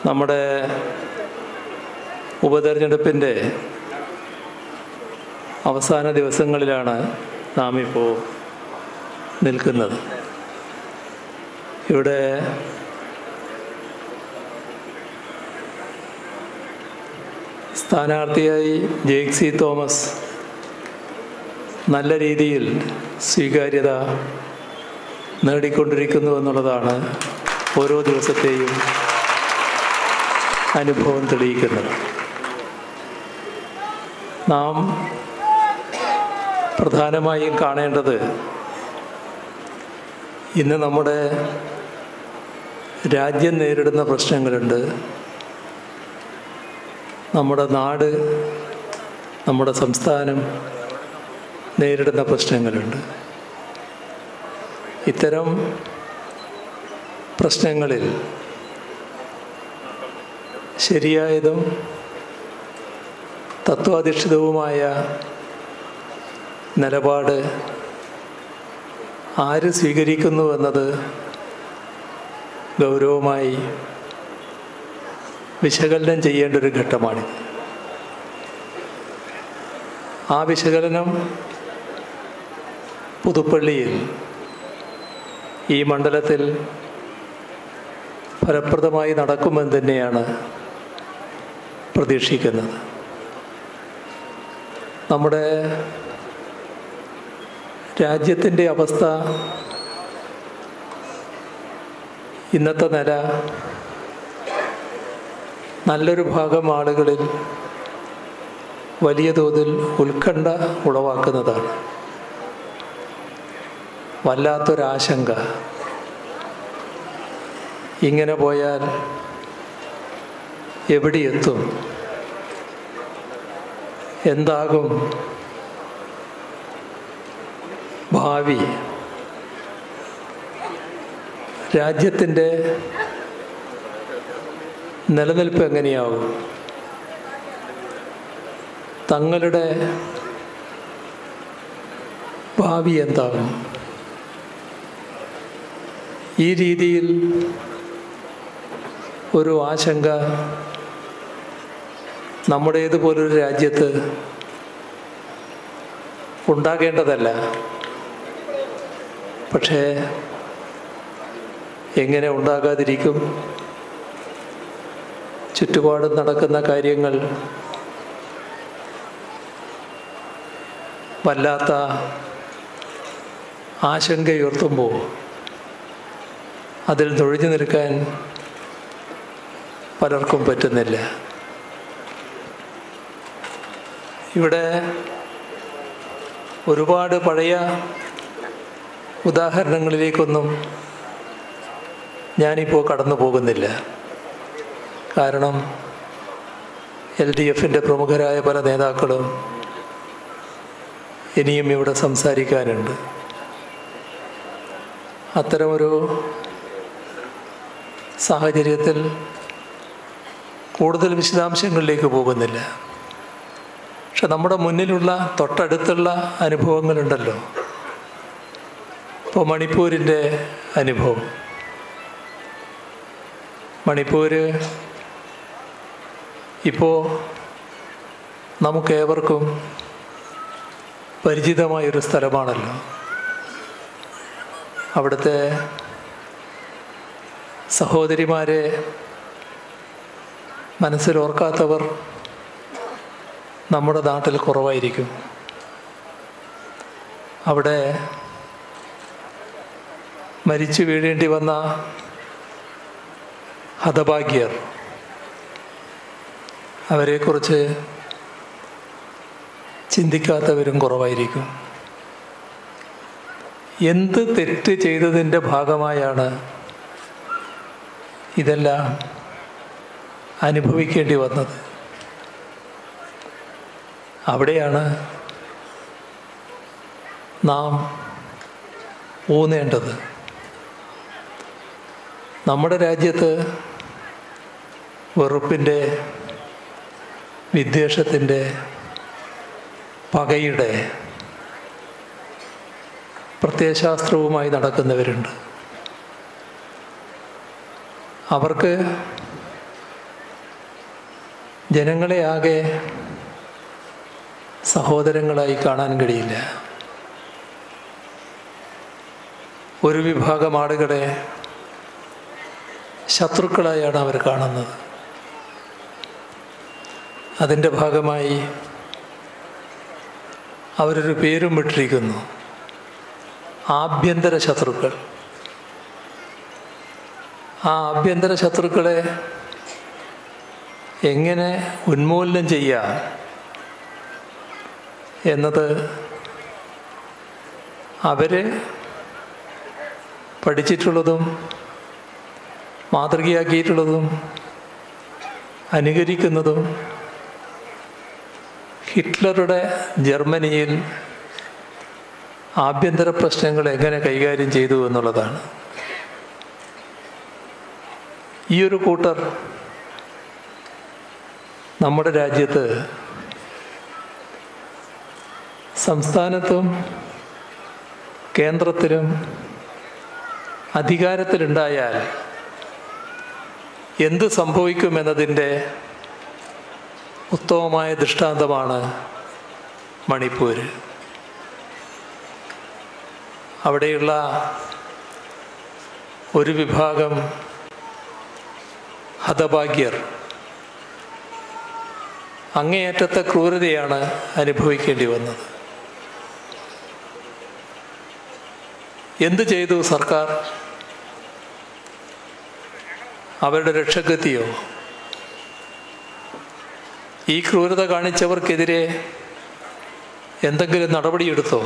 നമ്മുടെ ഉപതെരഞ്ഞെടുപ്പിൻ്റെ അവസാന ദിവസങ്ങളിലാണ് നാം ഇപ്പോൾ നിൽക്കുന്നത് ഇവിടെ സ്ഥാനാർത്ഥിയായി ജെയ്ക് സി തോമസ് നല്ല രീതിയിൽ സ്വീകാര്യത നേടിക്കൊണ്ടിരിക്കുന്നു എന്നുള്ളതാണ് ഓരോ ദിവസത്തെയും അനുഭവം തെളിയിക്കുന്നത് നാം പ്രധാനമായും കാണേണ്ടത് ഇന്ന് നമ്മുടെ രാജ്യം നേരിടുന്ന പ്രശ്നങ്ങളുണ്ട് നമ്മുടെ നാട് നമ്മുടെ സംസ്ഥാനം നേരിടുന്ന പ്രശ്നങ്ങളുണ്ട് ഇത്തരം പ്രശ്നങ്ങളിൽ ശരിയായതും തത്വാധിഷ്ഠിതവുമായ നിലപാട് ആര് സ്വീകരിക്കുന്നു എന്നത് ഗൗരവമായി വിശകലനം ചെയ്യേണ്ട ഒരു ഘട്ടമാണിത് ആ വിശകലനം പുതുപ്പള്ളിയിൽ ഈ മണ്ഡലത്തിൽ ഫലപ്രദമായി നടക്കുമെന്ന് തന്നെയാണ് പ്രതീക്ഷിക്കുന്നത് നമ്മുടെ രാജ്യത്തിൻ്റെ അവസ്ഥ ഇന്നത്തെ നില നല്ലൊരു ഭാഗം ആളുകളിൽ വലിയ തോതിൽ ഉത്കണ്ഠ ഉളവാക്കുന്നതാണ് വല്ലാത്തൊരാശങ്ക ഇങ്ങനെ പോയാൽ എവിടെയെത്തും എന്താകും ഭാവി രാജ്യത്തിൻ്റെ നിലനിൽപ്പ് എങ്ങനെയാവും തങ്ങളുടെ ഭാവി എന്താകും ഈ രീതിയിൽ ഒരു ആശങ്ക നമ്മുടേതുപോലൊരു രാജ്യത്ത് ഉണ്ടാകേണ്ടതല്ല പക്ഷേ എങ്ങനെ ഉണ്ടാകാതിരിക്കും ചുറ്റുപാടും നടക്കുന്ന കാര്യങ്ങൾ വല്ലാത്ത ആശങ്കയുയർത്തുമ്പോൾ അതിൽ തൊഴിഞ്ഞു നിൽക്കാൻ പലർക്കും പറ്റുന്നില്ല ഇവിടെ ഒരുപാട് പഴയ ഉദാഹരണങ്ങളിലേക്കൊന്നും ഞാനിപ്പോൾ കടന്നു പോകുന്നില്ല കാരണം എൽ ഡി എഫിൻ്റെ പ്രമുഖരായ പല നേതാക്കളും ഇനിയും ഇവിടെ സംസാരിക്കാനുണ്ട് അത്തരമൊരു സാഹചര്യത്തിൽ കൂടുതൽ വിശദാംശങ്ങളിലേക്ക് പോകുന്നില്ല പക്ഷെ നമ്മുടെ മുന്നിലുള്ള തൊട്ടടുത്തുള്ള അനുഭവങ്ങളുണ്ടല്ലോ ഇപ്പോൾ മണിപ്പൂരിൻ്റെ അനുഭവം മണിപ്പൂർ ഇപ്പോൾ നമുക്കേവർക്കും പരിചിതമായൊരു സ്ഥലമാണല്ലോ അവിടുത്തെ സഹോദരിമാരെ മനസ്സിലോർക്കാത്തവർ നമ്മുടെ നാട്ടിൽ കുറവായിരിക്കും അവിടെ മരിച്ചു വീഴേണ്ടി വന്ന ഹതഭാഗ്യർ അവരെക്കുറിച്ച് ചിന്തിക്കാത്തവരും കുറവായിരിക്കും എന്ത് തെറ്റ് ചെയ്തതിൻ്റെ ഭാഗമായാണ് ഇതെല്ലാം അനുഭവിക്കേണ്ടി വന്നത് അവിടെയാണ് നാം ഊന്നേണ്ടത് നമ്മുടെ രാജ്യത്ത് വെറുപ്പിൻ്റെ വിദ്വേഷത്തിൻ്റെ പകയുടെ പ്രത്യയശാസ്ത്രവുമായി നടക്കുന്നവരുണ്ട് അവർക്ക് ജനങ്ങളെ ആകെ സഹോദരങ്ങളായി കാണാൻ കഴിയില്ല ഒരു വിഭാഗം ആളുകളെ ശത്രുക്കളായാണ് അവർ കാണുന്നത് അതിൻ്റെ ഭാഗമായി അവരൊരു പേരും വിട്ടിരിക്കുന്നു ആഭ്യന്തര ശത്രുക്കൾ ആ ആഭ്യന്തര ശത്രുക്കളെ എങ്ങനെ ഉന്മൂലനം ചെയ്യാം എന്നത് അവർ പഠിച്ചിട്ടുള്ളതും മാതൃകയാക്കിയിട്ടുള്ളതും അനുകരിക്കുന്നതും ഹിറ്റ്ലറുടെ ജർമ്മനിയിൽ ആഭ്യന്തര പ്രശ്നങ്ങൾ എങ്ങനെ കൈകാര്യം ചെയ്തു എന്നുള്ളതാണ് ഈ ഒരു കൂട്ടർ നമ്മുടെ രാജ്യത്ത് സംസ്ഥാനത്തും കേന്ദ്രത്തിലും അധികാരത്തിലുണ്ടായാൽ എന്ത് സംഭവിക്കുമെന്നതിൻ്റെ ഉത്തമമായ ദൃഷ്ടാന്തമാണ് മണിപ്പൂർ അവിടെയുള്ള ഒരു വിഭാഗം ഹതഭാഗ്യർ അങ്ങേയറ്റത്തെ ക്രൂരതയാണ് അനുഭവിക്കേണ്ടി വന്നത് എന്ത് ചെയ്തു സർക്കാർ അവരുടെ രക്ഷക്കെത്തിയോ ഈ ക്രൂരത കാണിച്ചവർക്കെതിരെ എന്തെങ്കിലും നടപടിയെടുത്തോ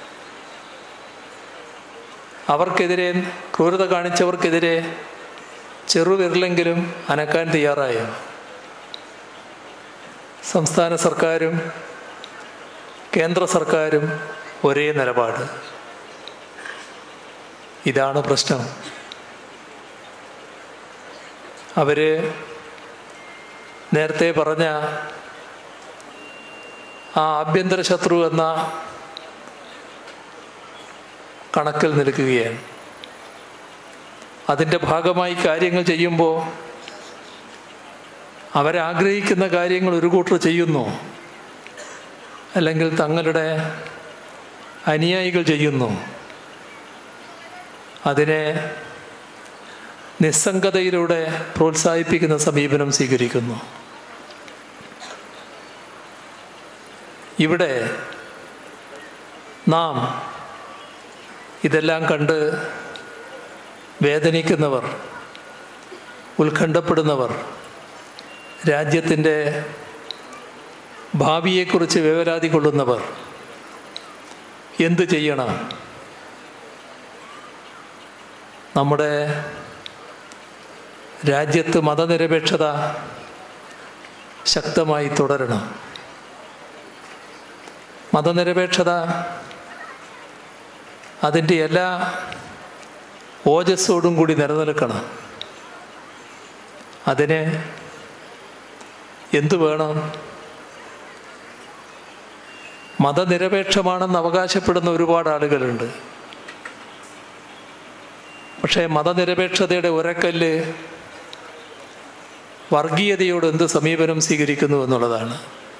അവർക്കെതിരെ ക്രൂരത കാണിച്ചവർക്കെതിരെ ചെറുവിരലെങ്കിലും അനക്കാൻ തയ്യാറായോ സംസ്ഥാന സർക്കാരും കേന്ദ്ര സർക്കാരും ഒരേ നിലപാട് ഇതാണ് പ്രശ്നം അവര് നേരത്തെ പറഞ്ഞ ആ ആഭ്യന്തര ശത്രു എന്ന കണക്കിൽ നിൽക്കുകയാണ് അതിൻ്റെ ഭാഗമായി കാര്യങ്ങൾ ചെയ്യുമ്പോൾ അവരാഗ്രഹിക്കുന്ന കാര്യങ്ങൾ ഒരു കൂട്ടർ ചെയ്യുന്നു അല്ലെങ്കിൽ തങ്ങളുടെ അനുയായികൾ ചെയ്യുന്നു അതിനെ നിസ്സംഗതയിലൂടെ പ്രോത്സാഹിപ്പിക്കുന്ന സമീപനം സ്വീകരിക്കുന്നു ഇവിടെ നാം ഇതെല്ലാം കണ്ട് വേദനിക്കുന്നവർ ഉത്കണ്ഠപ്പെടുന്നവർ രാജ്യത്തിൻ്റെ ഭാവിയെക്കുറിച്ച് വേവലാതി കൊള്ളുന്നവർ എന്ത് ചെയ്യണം നമ്മുടെ രാജ്യത്ത് മതനിരപേക്ഷത ശക്തമായി തുടരണം മതനിരപേക്ഷത അതിൻ്റെ എല്ലാ ഓജസ്സോടും കൂടി നിലനിൽക്കണം അതിന് എന്തു വേണം മതനിരപേക്ഷമാണെന്ന് അവകാശപ്പെടുന്ന ഒരുപാട് ആളുകളുണ്ട് പക്ഷേ മതനിരപേക്ഷതയുടെ ഒരക്കല്ല് വർഗീയതയോട് എന്ത് സമീപനം സ്വീകരിക്കുന്നു എന്നുള്ളതാണ്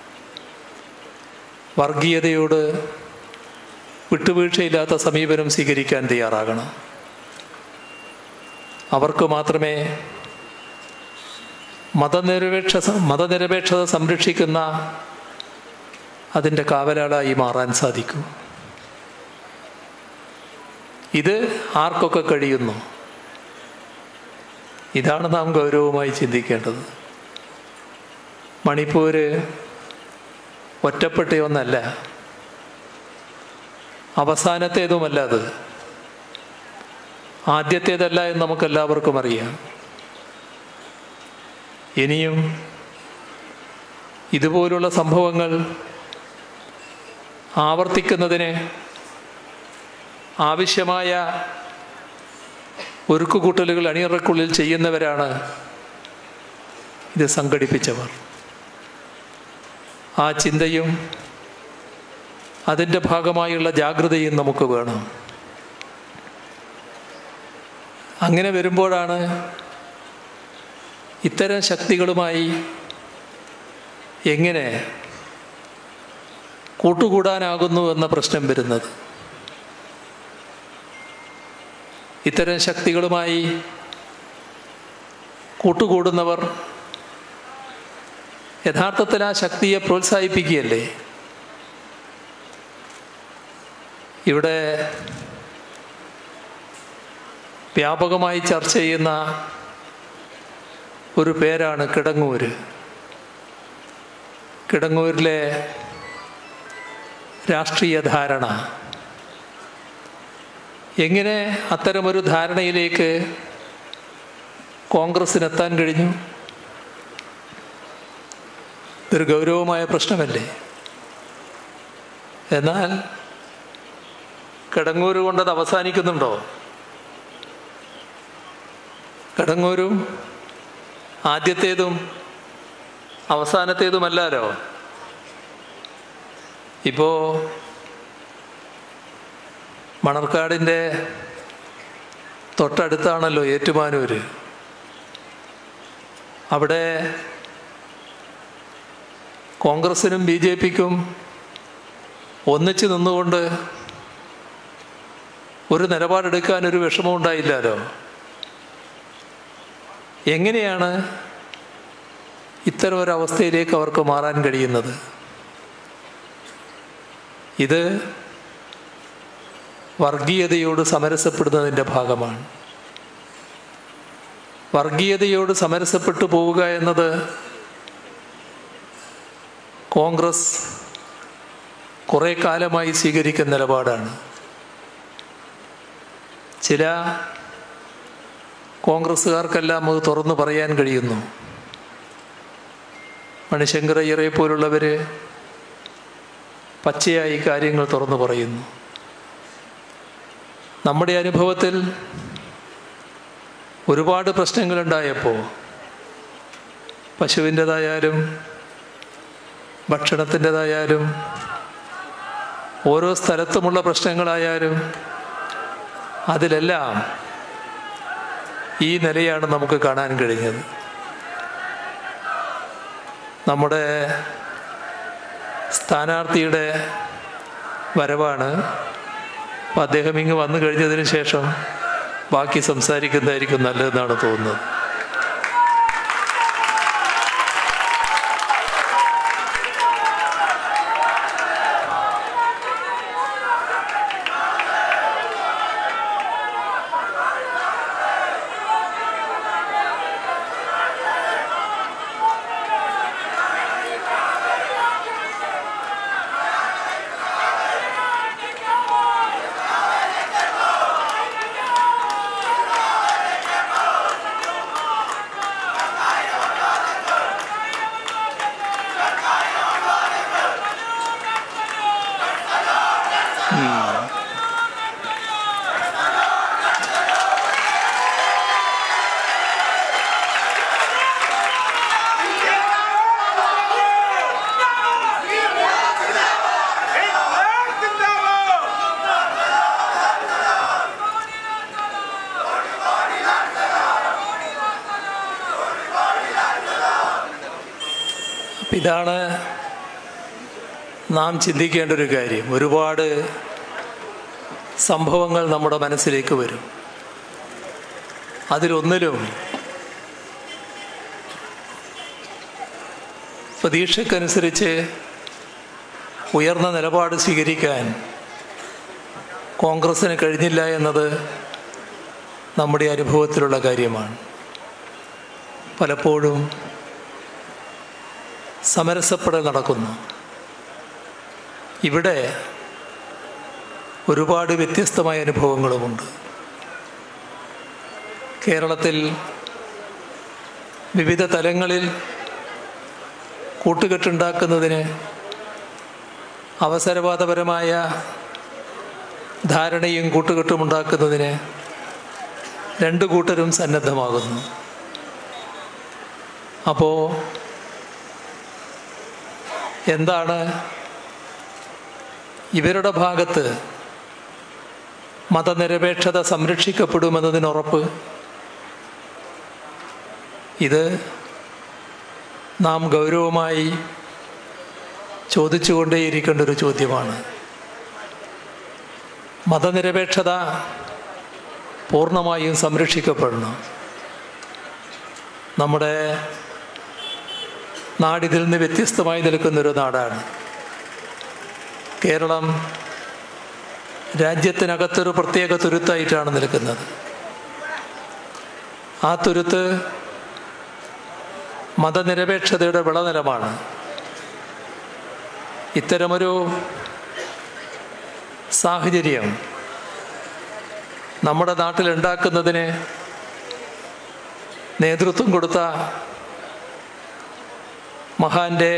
വർഗീയതയോട് വിട്ടുവീഴ്ചയില്ലാത്ത സമീപനം സ്വീകരിക്കാൻ തയ്യാറാകണം അവർക്ക് മാത്രമേ മതനിരപേക്ഷ മതനിരപേക്ഷത സംരക്ഷിക്കുന്ന അതിൻ്റെ കാവലാളായി മാറാൻ സാധിക്കൂ ഇത് ആർക്കൊക്കെ കഴിയുന്നു ഇതാണ് നാം ഗൗരവമായി ചിന്തിക്കേണ്ടത് മണിപ്പൂര് ഒറ്റപ്പെട്ടയൊന്നല്ല അവസാനത്തേതുമല്ല അത് ആദ്യത്തേതല്ല എന്ന് നമുക്കെല്ലാവർക്കും അറിയാം ഇനിയും ഇതുപോലുള്ള സംഭവങ്ങൾ ആവർത്തിക്കുന്നതിന് ആവശ്യമായ ഒരുക്കുകൂട്ടലുകൾ അണിയറക്കുള്ളിൽ ചെയ്യുന്നവരാണ് ഇത് സംഘടിപ്പിച്ചവർ ആ ചിന്തയും അതിൻ്റെ ഭാഗമായുള്ള ജാഗ്രതയും നമുക്ക് വേണം അങ്ങനെ വരുമ്പോഴാണ് ഇത്തരം ശക്തികളുമായി എങ്ങനെ കൂട്ടുകൂടാനാകുന്നു എന്ന പ്രശ്നം വരുന്നത് ഇത്തരം ശക്തികളുമായി കൂട്ടുകൂടുന്നവർ യഥാർത്ഥത്തിൽ ആ ശക്തിയെ പ്രോത്സാഹിപ്പിക്കുകയല്ലേ ഇവിടെ വ്യാപകമായി ചർച്ച ചെയ്യുന്ന ഒരു പേരാണ് കിടങ്ങൂര് കിടങ്ങൂരിലെ രാഷ്ട്രീയ ധാരണ എങ്ങനെ അത്തരമൊരു ധാരണയിലേക്ക് കോൺഗ്രസ്സിനെത്താൻ കഴിഞ്ഞു ഇതൊരു ഗൗരവമായ പ്രശ്നമല്ലേ എന്നാൽ കിടങ്ങൂര് കൊണ്ടത് അവസാനിക്കുന്നുണ്ടോ കിടങ്ങൂരും ആദ്യത്തേതും അവസാനത്തേതുമല്ലല്ലോ ഇപ്പോൾ മണർക്കാടിൻ്റെ തൊട്ടടുത്താണല്ലോ ഏറ്റുമാനൂര് അവിടെ കോൺഗ്രസിനും ബി ജെ പിക്കും ഒന്നിച്ച് നിന്നുകൊണ്ട് ഒരു നിലപാടെടുക്കാൻ ഒരു വിഷമം ഉണ്ടായില്ലല്ലോ എങ്ങനെയാണ് ഇത്തരം ഒരു അവസ്ഥയിലേക്ക് അവർക്ക് മാറാൻ കഴിയുന്നത് ഇത് വർഗീയതയോട് സമരസപ്പെടുന്നതിൻ്റെ ഭാഗമാണ് വർഗീയതയോട് സമരസപ്പെട്ടു പോവുക എന്നത് കോൺഗ്രസ് കുറേ കാലമായി സ്വീകരിക്കുന്ന നിലപാടാണ് ചില കോൺഗ്രസ്സുകാർക്കെല്ലാം അത് തുറന്നു പറയാൻ കഴിയുന്നു മണിശങ്കർ അയ്യറെ പോലുള്ളവർ പച്ചയായി കാര്യങ്ങൾ തുറന്നു പറയുന്നു നമ്മുടെ അനുഭവത്തിൽ ഒരുപാട് പ്രശ്നങ്ങളുണ്ടായപ്പോൾ പശുവിൻ്റെതായാലും ഭക്ഷണത്തിൻ്റെതായാലും ഓരോ സ്ഥലത്തുമുള്ള പ്രശ്നങ്ങളായാലും അതിലെല്ലാം ഈ നിലയാണ് നമുക്ക് കാണാൻ കഴിഞ്ഞത് നമ്മുടെ സ്ഥാനാർത്ഥിയുടെ വരവാണ് അപ്പം അദ്ദേഹം ഇങ്ങ് വന്നു കഴിഞ്ഞതിന് ശേഷം ബാക്കി സംസാരിക്കുന്നതായിരിക്കും നല്ലതെന്നാണ് തോന്നുന്നത് അപ്പം ഇതാണ് നാം ചിന്തിക്കേണ്ട ഒരു കാര്യം ഒരുപാട് സംഭവങ്ങൾ നമ്മുടെ മനസ്സിലേക്ക് വരും അതിലൊന്നിലും പ്രതീക്ഷക്കനുസരിച്ച് ഉയർന്ന നിലപാട് സ്വീകരിക്കാൻ കോൺഗ്രസ്സിന് കഴിഞ്ഞില്ല എന്നത് നമ്മുടെ അനുഭവത്തിലുള്ള കാര്യമാണ് പലപ്പോഴും സമരസപ്പെടൽ നടക്കുന്നു ഇവിടെ ഒരുപാട് വ്യത്യസ്തമായ അനുഭവങ്ങളുമുണ്ട് കേരളത്തിൽ വിവിധ തലങ്ങളിൽ കൂട്ടുകെട്ടുണ്ടാക്കുന്നതിന് അവസരവാദപരമായ ധാരണയും കൂട്ടുകെട്ടും ഉണ്ടാക്കുന്നതിന് രണ്ട് കൂട്ടരും സന്നദ്ധമാകുന്നു അപ്പോൾ എന്താണ് ഇവരുടെ ഭാഗത്ത് മതനിരപേക്ഷത സംരക്ഷിക്കപ്പെടുമെന്നതിനുറപ്പ് ഇത് നാം ഗൗരവമായി ചോദിച്ചുകൊണ്ടേയിരിക്കേണ്ട ഒരു ചോദ്യമാണ് മതനിരപേക്ഷത പൂർണ്ണമായും സംരക്ഷിക്കപ്പെടണം നമ്മുടെ നാടിതിൽ നിന്ന് വ്യത്യസ്തമായി നിൽക്കുന്നൊരു നാടാണ് കേരളം രാജ്യത്തിനകത്തൊരു പ്രത്യേക തുരുത്തായിട്ടാണ് നിൽക്കുന്നത് ആ തുരുത്ത് മതനിരപേക്ഷതയുടെ വിളനിലമാണ് ഇത്തരമൊരു സാഹചര്യം നമ്മുടെ നാട്ടിൽ ഉണ്ടാക്കുന്നതിന് നേതൃത്വം കൊടുത്ത മഹാന്റെ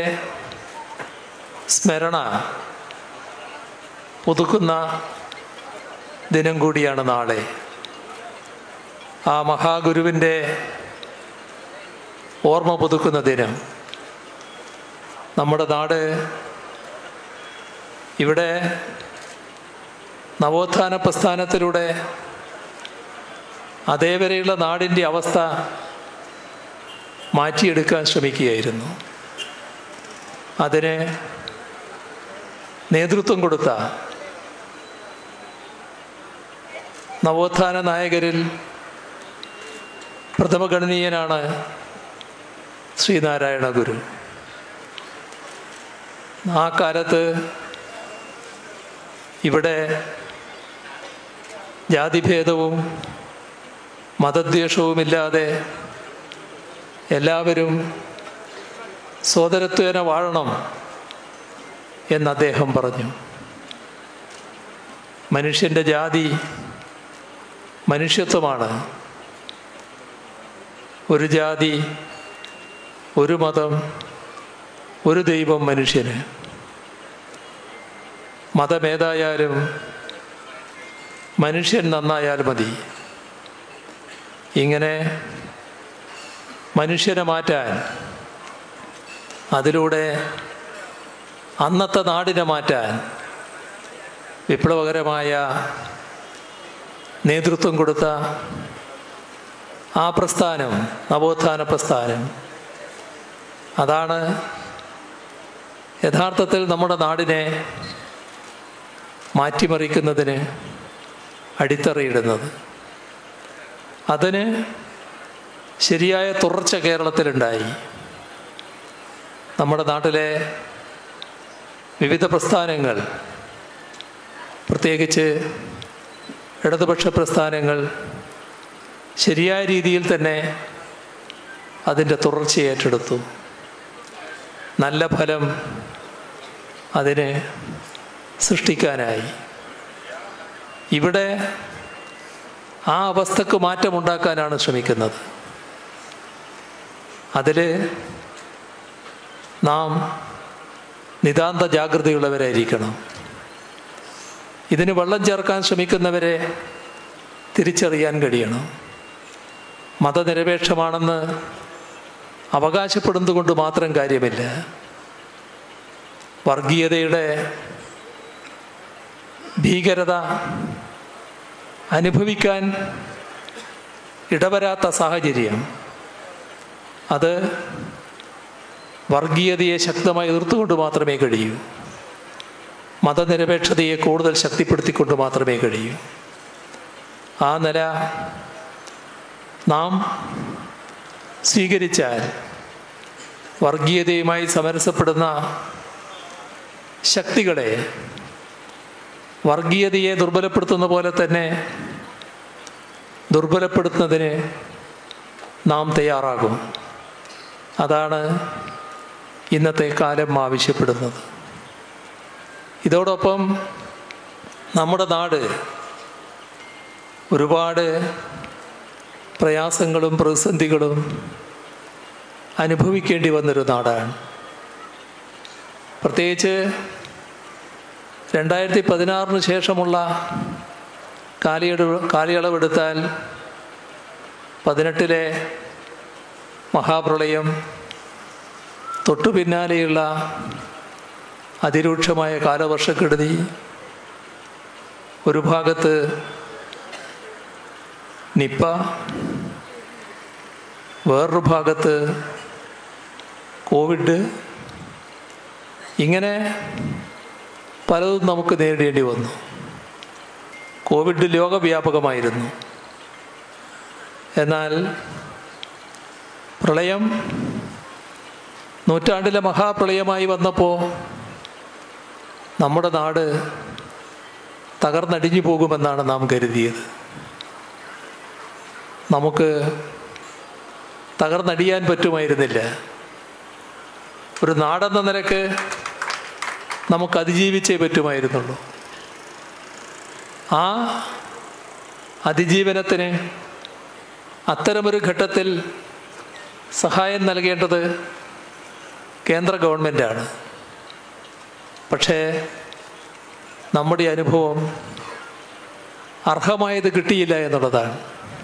സ്മരണ പുതുക്കുന്ന ദിനം കൂടിയാണ് നാളെ ആ മഹാഗുരുവിൻ്റെ ഓർമ്മ പുതുക്കുന്ന ദിനം നമ്മുടെ നാട് ഇവിടെ നവോത്ഥാന പ്രസ്ഥാനത്തിലൂടെ അതേവരെയുള്ള നാടിൻ്റെ അവസ്ഥ മാറ്റിയെടുക്കാൻ ശ്രമിക്കുകയായിരുന്നു അതിന് നേതൃത്വം കൊടുത്ത നവോത്ഥാന നായകരിൽ പ്രഥമഗണനീയനാണ് ശ്രീനാരായണ ഗുരു ആ കാലത്ത് ഇവിടെ ജാതിഭേദവും മതദ്വേഷവുമില്ലാതെ എല്ലാവരും സോദരത്വേന വാഴണം എന്ന് അദ്ദേഹം പറഞ്ഞു മനുഷ്യൻ്റെ ജാതി മനുഷ്യത്വമാണ് ഒരു ജാതി ഒരു മതം ഒരു ദൈവം മനുഷ്യന് മതമേതായാലും മനുഷ്യൻ നന്നായാൽ മതി ഇങ്ങനെ മനുഷ്യനെ മാറ്റാൻ അതിലൂടെ അന്നത്തെ നാടിനെ മാറ്റാൻ വിപ്ലവകരമായ നേതൃത്വം കൊടുത്ത ആ പ്രസ്ഥാനം നവോത്ഥാന പ്രസ്ഥാനം അതാണ് യഥാർത്ഥത്തിൽ നമ്മുടെ നാടിനെ മാറ്റിമറിക്കുന്നതിന് അടിത്തറയിടുന്നത് അതിന് ശരിയായ തുടർച്ച കേരളത്തിലുണ്ടായി നമ്മുടെ നാട്ടിലെ വിവിധ പ്രസ്ഥാനങ്ങൾ പ്രത്യേകിച്ച് ഇടതുപക്ഷ പ്രസ്ഥാനങ്ങൾ ശരിയായ രീതിയിൽ തന്നെ അതിൻ്റെ തുടർച്ച ഏറ്റെടുത്തു നല്ല ഫലം അതിന് സൃഷ്ടിക്കാനായി ഇവിടെ ആ അവസ്ഥക്ക് മാറ്റമുണ്ടാക്കാനാണ് ശ്രമിക്കുന്നത് അതിൽ നാം നിതാന്ത ജാഗ്രതയുള്ളവരായിരിക്കണം ഇതിന് വെള്ളം ചേർക്കാൻ ശ്രമിക്കുന്നവരെ തിരിച്ചറിയാൻ കഴിയണം മതനിരപേക്ഷമാണെന്ന് അവകാശപ്പെടുന്നത് കൊണ്ട് മാത്രം കാര്യമില്ല വർഗീയതയുടെ ഭീകരത അനുഭവിക്കാൻ ഇടവരാത്ത സാഹചര്യം അത് വർഗീയതയെ ശക്തമായി എതിർത്തുകൊണ്ട് മാത്രമേ കഴിയൂ മതനിരപേക്ഷതയെ കൂടുതൽ ശക്തിപ്പെടുത്തിക്കൊണ്ട് മാത്രമേ കഴിയൂ ആ നില നാം സ്വീകരിച്ചാൽ വർഗീയതയുമായി സമരസപ്പെടുന്ന ശക്തികളെ വർഗീയതയെ ദുർബലപ്പെടുത്തുന്ന പോലെ തന്നെ ദുർബലപ്പെടുത്തുന്നതിന് നാം തയ്യാറാകും അതാണ് ഇന്നത്തെ കാലം ആവശ്യപ്പെടുന്നത് ഇതോടൊപ്പം നമ്മുടെ നാട് ഒരുപാട് പ്രയാസങ്ങളും പ്രതിസന്ധികളും അനുഭവിക്കേണ്ടി വന്നൊരു നാടാണ് പ്രത്യേകിച്ച് രണ്ടായിരത്തി പതിനാറിന് ശേഷമുള്ള കാലയളവ് കാലയളവെടുത്താൽ പതിനെട്ടിലെ മഹാപ്രളയം തൊട്ടു പിന്നാലെയുള്ള അതിരൂക്ഷമായ കാലവർഷക്കെടുതി ഒരു ഭാഗത്ത് നിപ്പ വേറൊരു ഭാഗത്ത് കോവിഡ് ഇങ്ങനെ പലതും നമുക്ക് നേരിടേണ്ടി വന്നു കോവിഡ് ലോകവ്യാപകമായിരുന്നു എന്നാൽ പ്രളയം നൂറ്റാണ്ടിലെ മഹാപ്രളയമായി വന്നപ്പോൾ നമ്മുടെ നാട് തകർന്നടിഞ്ഞു പോകുമെന്നാണ് നാം കരുതിയത് നമുക്ക് തകർന്നടിയാൻ പറ്റുമായിരുന്നില്ല ഒരു നാടെന്ന നിലക്ക് നമുക്ക് അതിജീവിച്ചേ പറ്റുമായിരുന്നുള്ളൂ ആ അതിജീവനത്തിന് അത്തരമൊരു ഘട്ടത്തിൽ സഹായം നൽകേണ്ടത് കേന്ദ്ര ഗവൺമെൻറ്റാണ് പക്ഷേ നമ്മുടെ അനുഭവം അർഹമായത് കിട്ടിയില്ല എന്നുള്ളതാണ്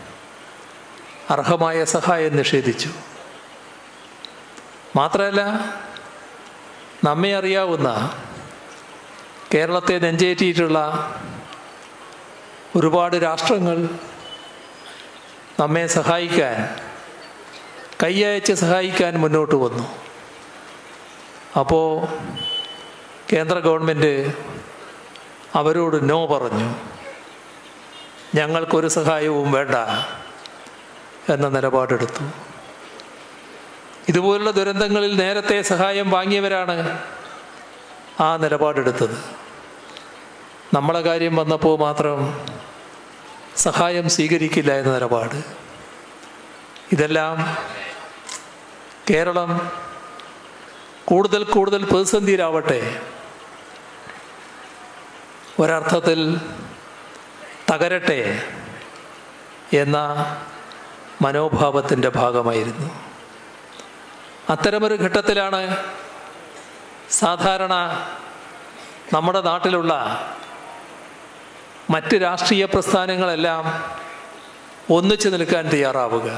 അർഹമായ സഹായം നിഷേധിച്ചു മാത്രമല്ല നമ്മെ അറിയാവുന്ന കേരളത്തെ നെഞ്ചേറ്റിയിട്ടുള്ള ഒരുപാട് രാഷ്ട്രങ്ങൾ നമ്മെ സഹായിക്കാൻ കൈയയച്ച് സഹായിക്കാൻ മുന്നോട്ട് വന്നു അപ്പോൾ കേന്ദ്ര ഗവൺമെൻറ് അവരോട് നോ പറഞ്ഞു ഞങ്ങൾക്കൊരു സഹായവും വേണ്ട എന്ന നിലപാടെടുത്തു ഇതുപോലുള്ള ദുരന്തങ്ങളിൽ നേരത്തെ സഹായം വാങ്ങിയവരാണ് ആ നിലപാടെടുത്തത് നമ്മളെ കാര്യം വന്നപ്പോൾ മാത്രം സഹായം സ്വീകരിക്കില്ല എന്ന നിലപാട് ഇതെല്ലാം കേരളം കൂടുതൽ കൂടുതൽ പ്രതിസന്ധിയിലാവട്ടെ ഒരർത്ഥത്തിൽ തകരട്ടെ എന്ന മനോഭാവത്തിൻ്റെ ഭാഗമായിരുന്നു അത്തരമൊരു ഘട്ടത്തിലാണ് സാധാരണ നമ്മുടെ നാട്ടിലുള്ള മറ്റ് രാഷ്ട്രീയ പ്രസ്ഥാനങ്ങളെല്ലാം ഒന്നിച്ചു നിൽക്കാൻ തയ്യാറാവുക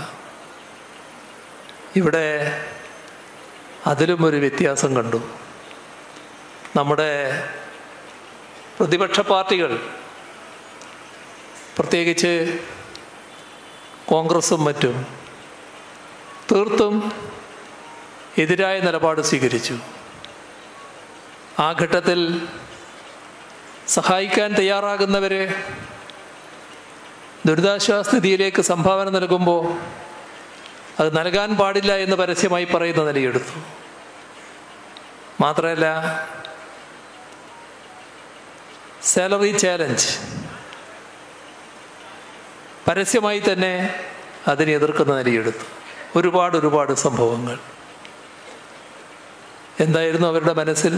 ഇവിടെ അതിലും ഒരു വ്യത്യാസം കണ്ടു നമ്മുടെ പ്രതിപക്ഷ പാർട്ടികൾ പ്രത്യേകിച്ച് കോൺഗ്രസും മറ്റും തീർത്തും എതിരായ നിലപാട് സ്വീകരിച്ചു ആ ഘട്ടത്തിൽ സഹായിക്കാൻ തയ്യാറാകുന്നവർ ദുരിതാശ്വാസ നിധിയിലേക്ക് സംഭാവന നൽകുമ്പോൾ അത് നൽകാൻ പാടില്ല എന്ന് പരസ്യമായി പറയുന്ന നിലയെടുത്തു മാത്രമല്ല സാലറി ചാലഞ്ച് പരസ്യമായി തന്നെ അതിനെ എതിർക്കുന്ന നിലയെടുത്തു ഒരുപാട് ഒരുപാട് സംഭവങ്ങൾ എന്തായിരുന്നു അവരുടെ മനസ്സിൽ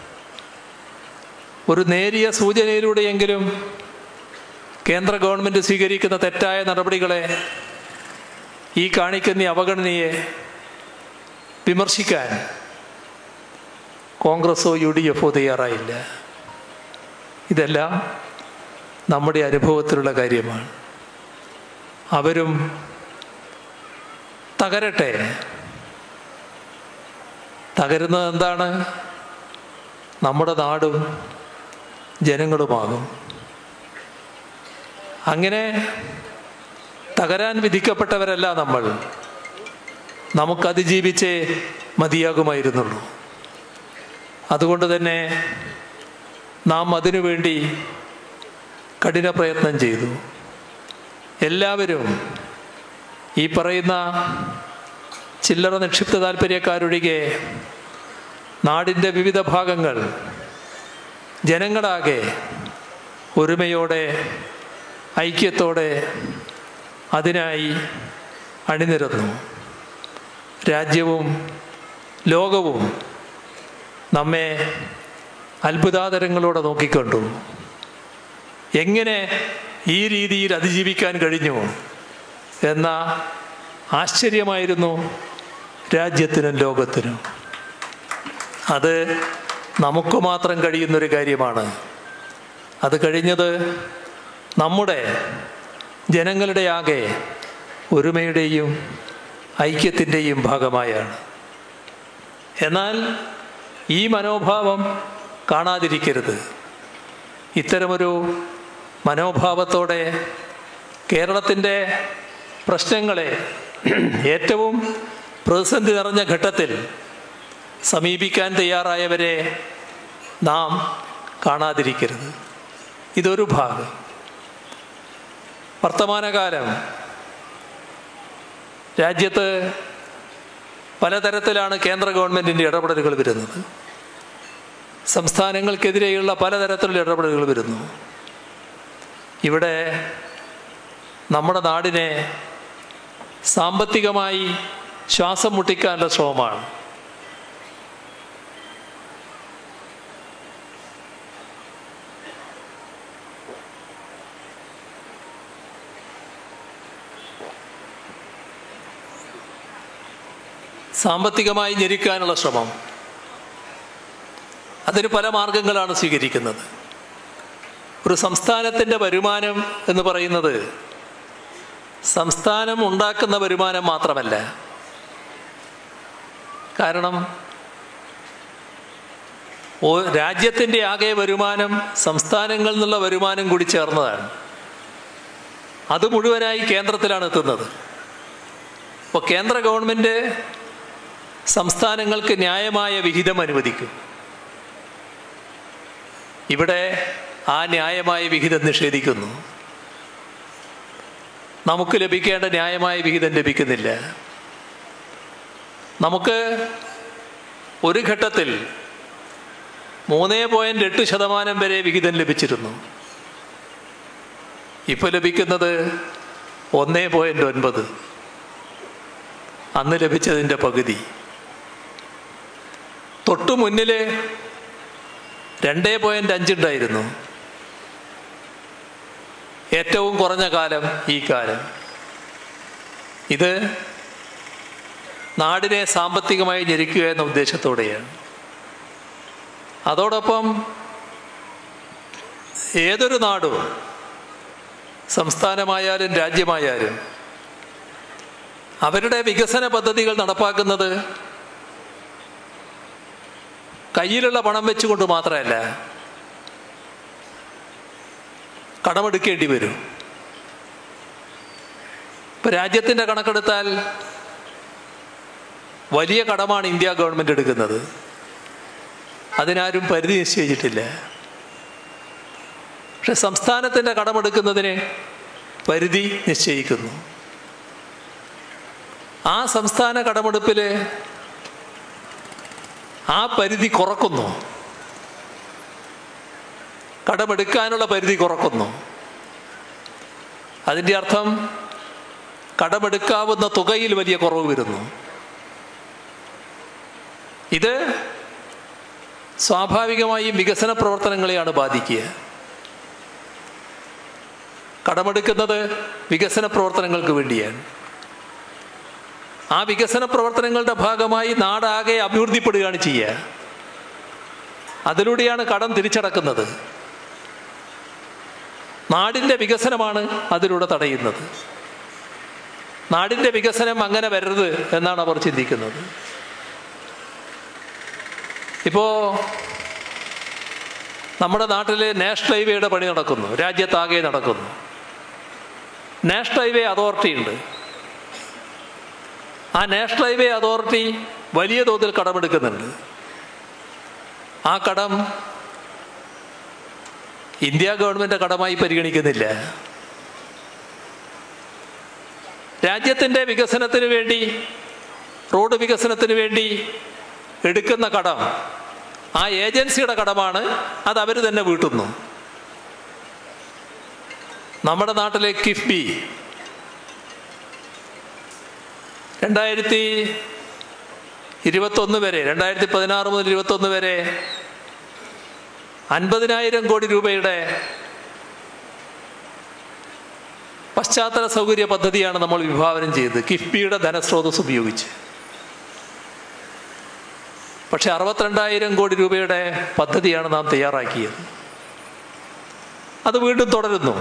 ഒരു നേരിയ സൂചനയിലൂടെയെങ്കിലും കേന്ദ്ര ഗവൺമെൻറ് സ്വീകരിക്കുന്ന തെറ്റായ നടപടികളെ ഈ കാണിക്കുന്ന ഈ അവഗണനയെ വിമർശിക്കാൻ കോൺഗ്രസോ യു ഡി എഫോ തയ്യാറായില്ല ഇതെല്ലാം നമ്മുടെ അനുഭവത്തിലുള്ള കാര്യമാണ് അവരും തകരട്ടെ തകരുന്നത് എന്താണ് നമ്മുടെ നാടും ജനങ്ങളുമാകും അങ്ങനെ തകരാൻ വിധിക്കപ്പെട്ടവരല്ല നമ്മൾ നമുക്ക് അതിജീവിച്ചേ മതിയാകുമായിരുന്നുള്ളൂ അതുകൊണ്ട് തന്നെ നാം അതിനുവേണ്ടി കഠിന പ്രയത്നം ചെയ്തു എല്ലാവരും ഈ പറയുന്ന ചില്ലറ നിക്ഷിപ്ത താല്പര്യക്കാരൊഴികെ നാടിൻ്റെ വിവിധ ഭാഗങ്ങൾ ജനങ്ങളാകെ ഒരുമയോടെ ഐക്യത്തോടെ അതിനായി അണിനിരന്നു രാജ്യവും ലോകവും നമ്മെ അത്ഭുതാതരങ്ങളോടെ നോക്കിക്കണ്ടു എങ്ങനെ ഈ രീതിയിൽ അതിജീവിക്കാൻ കഴിഞ്ഞു എന്ന ആശ്ചര്യമായിരുന്നു രാജ്യത്തിനും ലോകത്തിനും അത് നമുക്ക് മാത്രം കഴിയുന്നൊരു കാര്യമാണ് അത് കഴിഞ്ഞത് നമ്മുടെ ജനങ്ങളുടെ ആകെ ഒരുമയുടെയും ഐക്യത്തിൻ്റെയും ഭാഗമായാണ് എന്നാൽ ഈ മനോഭാവം കാണാതിരിക്കരുത് ഇത്തരമൊരു മനോഭാവത്തോടെ കേരളത്തിൻ്റെ പ്രശ്നങ്ങളെ ഏറ്റവും പ്രതിസന്ധി നിറഞ്ഞ ഘട്ടത്തിൽ സമീപിക്കാൻ തയ്യാറായവരെ നാം കാണാതിരിക്കരുത് ഇതൊരു ഭാഗം വർത്തമാനകാലം രാജ്യത്ത് പലതരത്തിലാണ് കേന്ദ്ര ഗവൺമെൻറ്റിൻ്റെ ഇടപെടലുകൾ വരുന്നത് സംസ്ഥാനങ്ങൾക്കെതിരെയുള്ള പലതരത്തിലുള്ള ഇടപെടലുകൾ വരുന്നു ഇവിടെ നമ്മുടെ നാടിനെ സാമ്പത്തികമായി ശ്വാസം മുട്ടിക്കാനുള്ള ശ്രമമാണ് സാമ്പത്തികമായി ഞെരുക്കാനുള്ള ശ്രമം അതിന് പല മാർഗങ്ങളാണ് സ്വീകരിക്കുന്നത് ഒരു സംസ്ഥാനത്തിൻ്റെ വരുമാനം എന്ന് പറയുന്നത് സംസ്ഥാനം ഉണ്ടാക്കുന്ന വരുമാനം മാത്രമല്ല കാരണം ഓ രാജ്യത്തിൻ്റെ ആകെ വരുമാനം സംസ്ഥാനങ്ങളിൽ നിന്നുള്ള വരുമാനം കൂടി ചേർന്നതാണ് അത് മുഴുവനായി കേന്ദ്രത്തിലാണ് എത്തുന്നത് അപ്പോൾ കേന്ദ്ര ഗവൺമെൻറ് സംസ്ഥാനങ്ങൾക്ക് ന്യായമായ വിഹിതം അനുവദിക്കും ഇവിടെ ആ ന്യായമായ വിഹിതം നിഷേധിക്കുന്നു നമുക്ക് ലഭിക്കേണ്ട ന്യായമായ വിഹിതം ലഭിക്കുന്നില്ല നമുക്ക് ഒരു ഘട്ടത്തിൽ മൂന്ന് പോയിന്റ് എട്ട് ശതമാനം വരെ വിഹിതം ലഭിച്ചിരുന്നു ഇപ്പോൾ ലഭിക്കുന്നത് ഒന്ന് പോയിന്റ് ഒൻപത് അന്ന് ലഭിച്ചതിൻ്റെ പകുതി തൊട്ടു മുന്നിൽ രണ്ടേ പോയിന്റ് അഞ്ചുണ്ടായിരുന്നു ഏറ്റവും കുറഞ്ഞ കാലം ഈ കാലം ഇത് നാടിനെ സാമ്പത്തികമായി ഞെരുക്കുക എന്ന ഉദ്ദേശത്തോടെയാണ് അതോടൊപ്പം ഏതൊരു നാടും സംസ്ഥാനമായാലും രാജ്യമായാലും അവരുടെ വികസന പദ്ധതികൾ നടപ്പാക്കുന്നത് കയ്യിലുള്ള പണം വെച്ചുകൊണ്ട് മാത്രമല്ല കടമെടുക്കേണ്ടി വരും ഇപ്പം രാജ്യത്തിൻ്റെ കണക്കെടുത്താൽ വലിയ കടമാണ് ഇന്ത്യ ഗവൺമെൻറ് എടുക്കുന്നത് അതിനാരും പരിധി നിശ്ചയിച്ചിട്ടില്ല പക്ഷെ സംസ്ഥാനത്തിൻ്റെ കടമെടുക്കുന്നതിന് പരിധി നിശ്ചയിക്കുന്നു ആ സംസ്ഥാന കടമെടുപ്പിൽ ആ പരിധി കുറക്കുന്നു കടമെടുക്കാനുള്ള പരിധി കുറക്കുന്നു അതിൻ്റെ അർത്ഥം കടമെടുക്കാവുന്ന തുകയിൽ വലിയ കുറവ് വരുന്നു ഇത് സ്വാഭാവികമായും വികസന പ്രവർത്തനങ്ങളെയാണ് ബാധിക്കുക കടമെടുക്കുന്നത് വികസന പ്രവർത്തനങ്ങൾക്ക് വേണ്ടിയാണ് ആ വികസന പ്രവർത്തനങ്ങളുടെ ഭാഗമായി നാടാകെ അഭിവൃദ്ധിപ്പെടുകയാണ് ചെയ്യുക അതിലൂടെയാണ് കടം തിരിച്ചടക്കുന്നത് നാടിൻ്റെ വികസനമാണ് അതിലൂടെ തടയുന്നത് നാടിൻ്റെ വികസനം അങ്ങനെ വരരുത് എന്നാണ് അവർ ചിന്തിക്കുന്നത് ഇപ്പോൾ നമ്മുടെ നാട്ടിൽ നാഷണൽ ഹൈവേയുടെ പണി നടക്കുന്നു രാജ്യത്താകെ നടക്കുന്നു നാഷണൽ ഹൈവേ അതോറിറ്റി ഉണ്ട് ആ നാഷണൽ ഹൈവേ അതോറിറ്റി വലിയ തോതിൽ കടമെടുക്കുന്നുണ്ട് ആ കടം ഇന്ത്യ ഗവൺമെൻറ് കടമായി പരിഗണിക്കുന്നില്ല രാജ്യത്തിൻ്റെ വികസനത്തിന് വേണ്ടി റോഡ് വികസനത്തിന് വേണ്ടി എടുക്കുന്ന കടം ആ ഏജൻസിയുടെ കടമാണ് അത് അവർ തന്നെ വീട്ടുന്നു നമ്മുടെ നാട്ടിലെ കിഫ്ബി രണ്ടായിരത്തി ഇരുപത്തൊന്ന് വരെ രണ്ടായിരത്തി പതിനാറ് മുതൽ ഇരുപത്തൊന്ന് വരെ അൻപതിനായിരം കോടി രൂപയുടെ പശ്ചാത്തല സൗകര്യ പദ്ധതിയാണ് നമ്മൾ വിഭാവനം ചെയ്തത് കിഫ്ബിയുടെ ധനസ്രോതസ് ഉപയോഗിച്ച് പക്ഷെ അറുപത്തിരണ്ടായിരം കോടി രൂപയുടെ പദ്ധതിയാണ് നാം തയ്യാറാക്കിയത് അത് വീണ്ടും തുടരുന്നു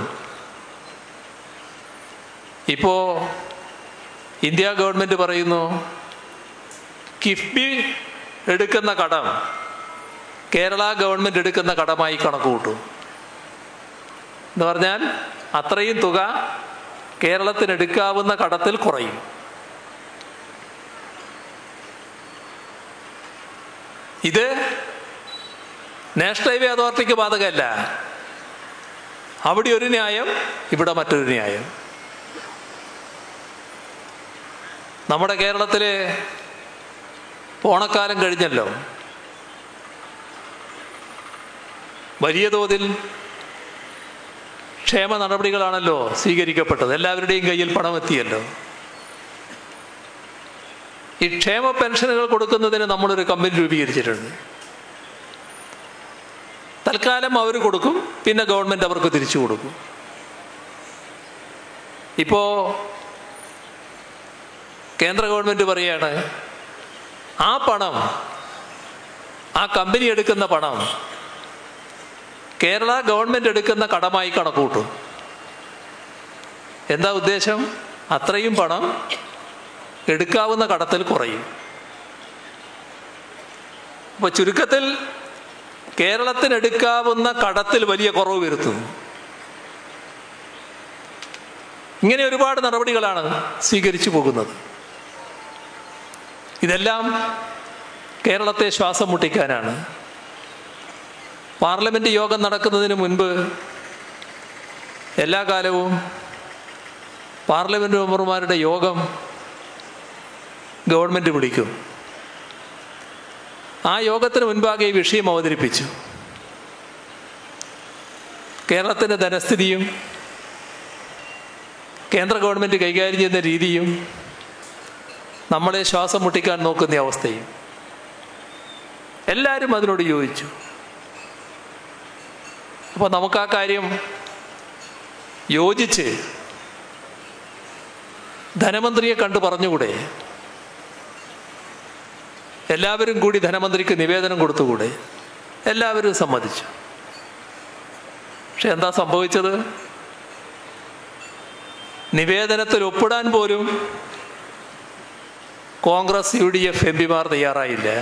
ഇപ്പോ ഇന്ത്യ ഗവൺമെന്റ് പറയുന്നു കിഫ്ബി എടുക്കുന്ന കടം കേരള ഗവൺമെന്റ് എടുക്കുന്ന കടമായി കണക്ക് കൂട്ടും എന്ന് പറഞ്ഞാൽ അത്രയും തുക കേരളത്തിന് എടുക്കാവുന്ന കടത്തിൽ കുറയും ഇത് നാഷണൽ ഹൈവേ അതോറിറ്റിക്ക് ബാധകമല്ല അവിടെ ഒരു ന്യായം ഇവിടെ മറ്റൊരു ന്യായം നമ്മുടെ കേരളത്തിൽ ഓണക്കാലം കഴിഞ്ഞല്ലോ വലിയ തോതിൽ ക്ഷേമ നടപടികളാണല്ലോ സ്വീകരിക്കപ്പെട്ടത് എല്ലാവരുടെയും കയ്യിൽ പണം എത്തിയല്ലോ ഈ ക്ഷേമ പെൻഷനുകൾ കൊടുക്കുന്നതിന് നമ്മളൊരു കമ്പനി രൂപീകരിച്ചിട്ടുണ്ട് തൽക്കാലം അവർ കൊടുക്കും പിന്നെ ഗവൺമെൻറ് അവർക്ക് തിരിച്ചു കൊടുക്കും ഇപ്പോൾ കേന്ദ്ര ഗവൺമെൻറ് പറയാണ് ആ പണം ആ കമ്പനി എടുക്കുന്ന പണം കേരള ഗവൺമെൻറ് എടുക്കുന്ന കടമായി കണക്കൂട്ടും എന്താ ഉദ്ദേശം അത്രയും പണം എടുക്കാവുന്ന കടത്തിൽ കുറയും അപ്പോൾ ചുരുക്കത്തിൽ കേരളത്തിന് എടുക്കാവുന്ന കടത്തിൽ വലിയ കുറവ് വരുത്തുന്നു ഇങ്ങനെ ഒരുപാട് നടപടികളാണ് സ്വീകരിച്ചു പോകുന്നത് ഇതെല്ലാം കേരളത്തെ ശ്വാസം മുട്ടിക്കാനാണ് പാർലമെന്റ് യോഗം നടക്കുന്നതിന് മുൻപ് എല്ലാ കാലവും പാർലമെന്റ് മെമ്പർമാരുടെ യോഗം ഗവൺമെന്റ് വിളിക്കും ആ യോഗത്തിന് മുൻപാകെ ഈ വിഷയം അവതരിപ്പിച്ചു കേരളത്തിൻ്റെ ധനസ്ഥിതിയും കേന്ദ്ര ഗവൺമെൻറ് കൈകാര്യം ചെയ്യുന്ന രീതിയും നമ്മളെ ശ്വാസം മുട്ടിക്കാൻ നോക്കുന്ന അവസ്ഥയും എല്ലാവരും അതിനോട് യോജിച്ചു അപ്പോൾ നമുക്ക് ആ കാര്യം യോജിച്ച് ധനമന്ത്രിയെ കണ്ടു പറഞ്ഞുകൂടെ എല്ലാവരും കൂടി ധനമന്ത്രിക്ക് നിവേദനം കൊടുത്തുകൂടെ എല്ലാവരും സമ്മതിച്ചു പക്ഷെ എന്താ സംഭവിച്ചത് നിവേദനത്തിൽ ഒപ്പിടാൻ പോലും Congress U D F M പിമാർ തയ്യാറായില്ല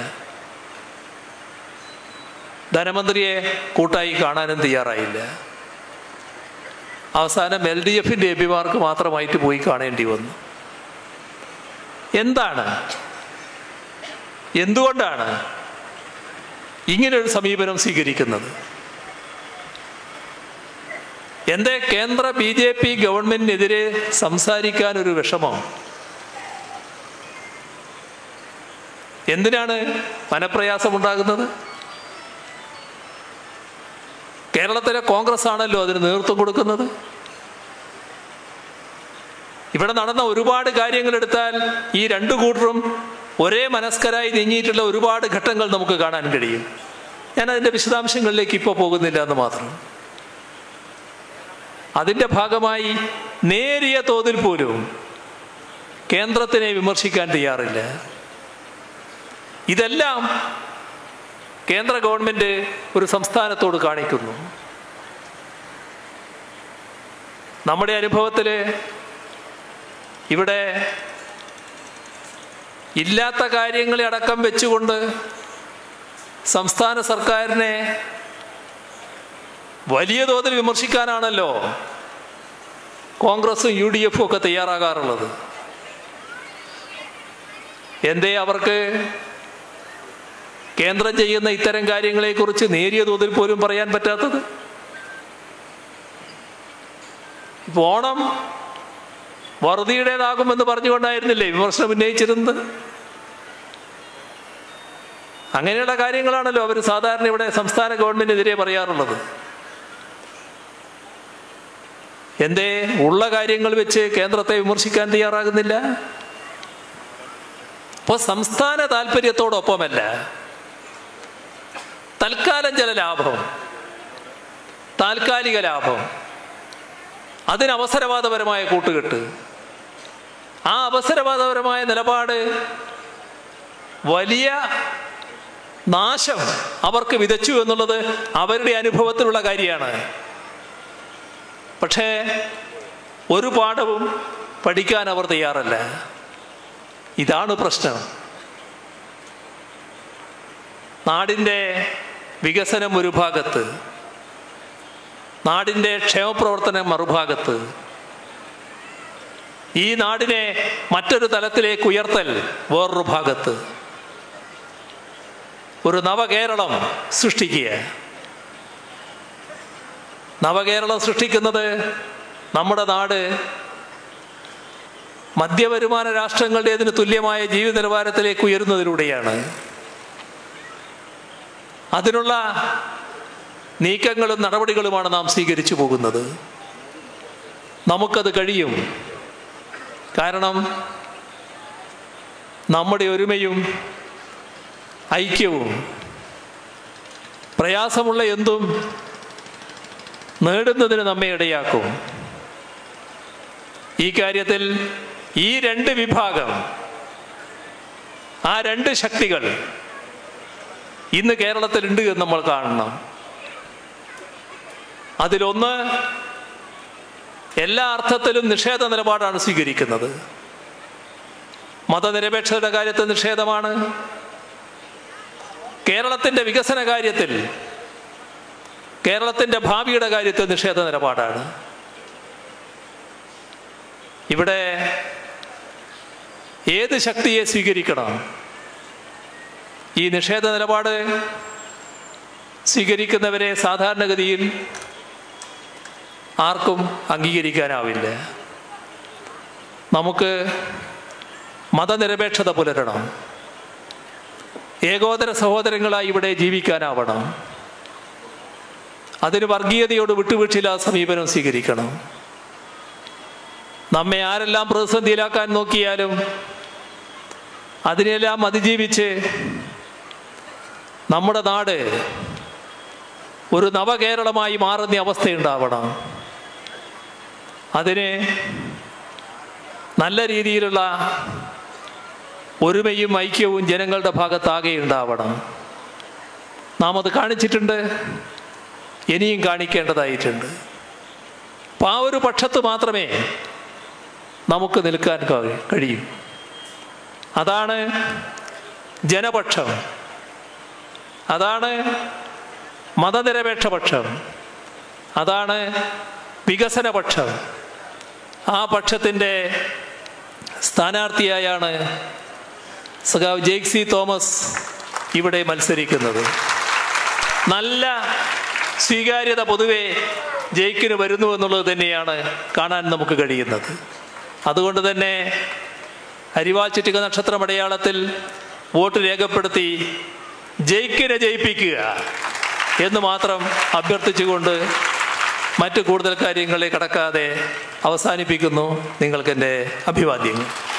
ധനമന്ത്രിയെ കൂട്ടായി കാണാനും തയ്യാറായില്ല അവസാനം എൽ ഡി എഫിൻ്റെ എം പിമാർക്ക് മാത്രമായിട്ട് പോയി കാണേണ്ടി വന്നു എന്താണ് എന്തുകൊണ്ടാണ് ഇങ്ങനൊരു സമീപനം സ്വീകരിക്കുന്നത് എന്തേ കേന്ദ്ര ബി ജെ പി ഗവൺമെന്റിനെതിരെ സംസാരിക്കാൻ ഒരു വിഷമം എന്തിനാണ് മനപ്രയാസം ഉണ്ടാകുന്നത് കേരളത്തിലെ കോൺഗ്രസ് ആണല്ലോ അതിന് നേതൃത്വം കൊടുക്കുന്നത് ഇവിടെ നടന്ന ഒരുപാട് കാര്യങ്ങൾ എടുത്താൽ ഈ രണ്ടു കൂട്ടരും ഒരേ മനസ്കരായി നീങ്ങിയിട്ടുള്ള ഒരുപാട് ഘട്ടങ്ങൾ നമുക്ക് കാണാൻ കഴിയും ഞാൻ അതിൻ്റെ വിശദാംശങ്ങളിലേക്ക് ഇപ്പോൾ പോകുന്നില്ല എന്ന് മാത്രം അതിൻ്റെ ഭാഗമായി നേരിയ തോതിൽ പോലും കേന്ദ്രത്തിനെ വിമർശിക്കാൻ തയ്യാറില്ല ഇതെല്ലാം കേന്ദ്ര ഗവൺമെൻറ് ഒരു സംസ്ഥാനത്തോട് കാണിക്കുന്നു നമ്മുടെ അനുഭവത്തിൽ ഇവിടെ ഇല്ലാത്ത കാര്യങ്ങളെ അടക്കം വെച്ചുകൊണ്ട് സംസ്ഥാന സർക്കാരിനെ വലിയ തോതിൽ വിമർശിക്കാനാണല്ലോ കോൺഗ്രസും യു ഡി എഫും ഒക്കെ തയ്യാറാകാറുള്ളത് എന്തേ അവർക്ക് കേന്ദ്രം ചെയ്യുന്ന ഇത്തരം കാര്യങ്ങളെക്കുറിച്ച് നേരിയ തോതിൽ പോലും പറയാൻ പറ്റാത്തത് ഇപ്പൊ ഓണം വറുതിയുടേതാകുമെന്ന് പറഞ്ഞുകൊണ്ടായിരുന്നില്ലേ വിമർശനം ഉന്നയിച്ചിരുന്നത് അങ്ങനെയുള്ള കാര്യങ്ങളാണല്ലോ അവർ സാധാരണ ഇവിടെ സംസ്ഥാന ഗവൺമെന്റിനെതിരെ പറയാറുള്ളത് എന്തേ ഉള്ള കാര്യങ്ങൾ വെച്ച് കേന്ദ്രത്തെ വിമർശിക്കാൻ തയ്യാറാകുന്നില്ല അപ്പോൾ സംസ്ഥാന താല്പര്യത്തോടൊപ്പമല്ല തൽക്കാലം ചില ലാഭം താൽക്കാലിക ലാഭം അതിന് അവസരവാദപരമായ കൂട്ടുകെട്ട് ആ അവസരവാദപരമായ നിലപാട് വലിയ നാശം അവർക്ക് വിതച്ചു എന്നുള്ളത് അവരുടെ അനുഭവത്തിലുള്ള കാര്യമാണ് പക്ഷേ ഒരു പാഠവും പഠിക്കാൻ അവർ തയ്യാറല്ല ഇതാണ് പ്രശ്നം നാടിൻ്റെ വികസനം ഒരു ഭാഗത്ത് നാടിൻ്റെ ക്ഷേമപ്രവർത്തനം മറുഭാഗത്ത് ഈ നാടിനെ മറ്റൊരു തലത്തിലേക്ക് ഉയർത്തൽ വേറൊരു ഭാഗത്ത് ഒരു നവകേരളം സൃഷ്ടിക്കുക നവകേരളം സൃഷ്ടിക്കുന്നത് നമ്മുടെ നാട് മധ്യവരുമാന രാഷ്ട്രങ്ങളുടേതിന് തുല്യമായ ജീവിത നിലവാരത്തിലേക്ക് ഉയരുന്നതിലൂടെയാണ് അതിനുള്ള നീക്കങ്ങളും നടപടികളുമാണ് നാം സ്വീകരിച്ചു പോകുന്നത് നമുക്കത് കഴിയും കാരണം നമ്മുടെ ഒരുമയും ഐക്യവും പ്രയാസമുള്ള എന്തും നേടുന്നതിന് നമ്മെ ഇടയാക്കും ഈ കാര്യത്തിൽ ഈ രണ്ട് വിഭാഗം ആ രണ്ട് ശക്തികൾ ഇന്ന് കേരളത്തിലുണ്ട് എന്ന് നമ്മൾ കാണണം അതിലൊന്ന് എല്ലാ അർത്ഥത്തിലും നിഷേധ നിലപാടാണ് സ്വീകരിക്കുന്നത് മതനിരപേക്ഷതയുടെ കാര്യത്തിൽ നിഷേധമാണ് കേരളത്തിന്റെ വികസന കാര്യത്തിൽ കേരളത്തിന്റെ ഭാവിയുടെ കാര്യത്തിൽ നിഷേധ നിലപാടാണ് ഇവിടെ ഏത് ശക്തിയെ സ്വീകരിക്കണം ഈ നിഷേധ നിലപാട് സ്വീകരിക്കുന്നവരെ സാധാരണഗതിയിൽ ആർക്കും അംഗീകരിക്കാനാവില്ല നമുക്ക് മതനിരപേക്ഷത പുലരണം ഏകോദര സഹോദരങ്ങളായി ഇവിടെ ജീവിക്കാനാവണം അതിന് വർഗീയതയോട് വിട്ടുവീഴ്ചയില്ലാത്ത സമീപനം സ്വീകരിക്കണം നമ്മെ ആരെല്ലാം പ്രതിസന്ധിയിലാക്കാൻ നോക്കിയാലും അതിനെല്ലാം അതിജീവിച്ച് നമ്മുടെ നാട് ഒരു നവകേരളമായി മാറുന്ന അവസ്ഥയുണ്ടാവണം അതിന് നല്ല രീതിയിലുള്ള ഒരുമയും ഐക്യവും ജനങ്ങളുടെ ഭാഗത്താകെ ഉണ്ടാവണം നാം അത് കാണിച്ചിട്ടുണ്ട് ഇനിയും കാണിക്കേണ്ടതായിട്ടുണ്ട് അപ്പം ആ ഒരു പക്ഷത്ത് മാത്രമേ നമുക്ക് നിൽക്കാൻ കഴി- കഴിയൂ അതാണ് ജനപക്ഷം അതാണ് മതനിരപേക്ഷ പക്ഷം അതാണ് വികസനപക്ഷം ആ പക്ഷത്തിൻ്റെ സ്ഥാനാർത്ഥിയായാണ് സഖാവ് ജെയ്ക്സി തോമസ് ഇവിടെ മത്സരിക്കുന്നത് നല്ല സ്വീകാര്യത പൊതുവെ ജയിക്കിന് വരുന്നു എന്നുള്ളത് തന്നെയാണ് കാണാൻ നമുക്ക് കഴിയുന്നത് അതുകൊണ്ട് തന്നെ അരിവാൾ ചുറ്റിക നക്ഷത്രം അടയാളത്തിൽ വോട്ട് രേഖപ്പെടുത്തി ജയിക്കിനെ ജയിപ്പിക്കുക എന്ന് മാത്രം അഭ്യർത്ഥിച്ചുകൊണ്ട് മറ്റു കൂടുതൽ കാര്യങ്ങളിൽ കടക്കാതെ അവസാനിപ്പിക്കുന്നു നിങ്ങൾക്കെൻ്റെ അഭിവാദ്യങ്ങൾ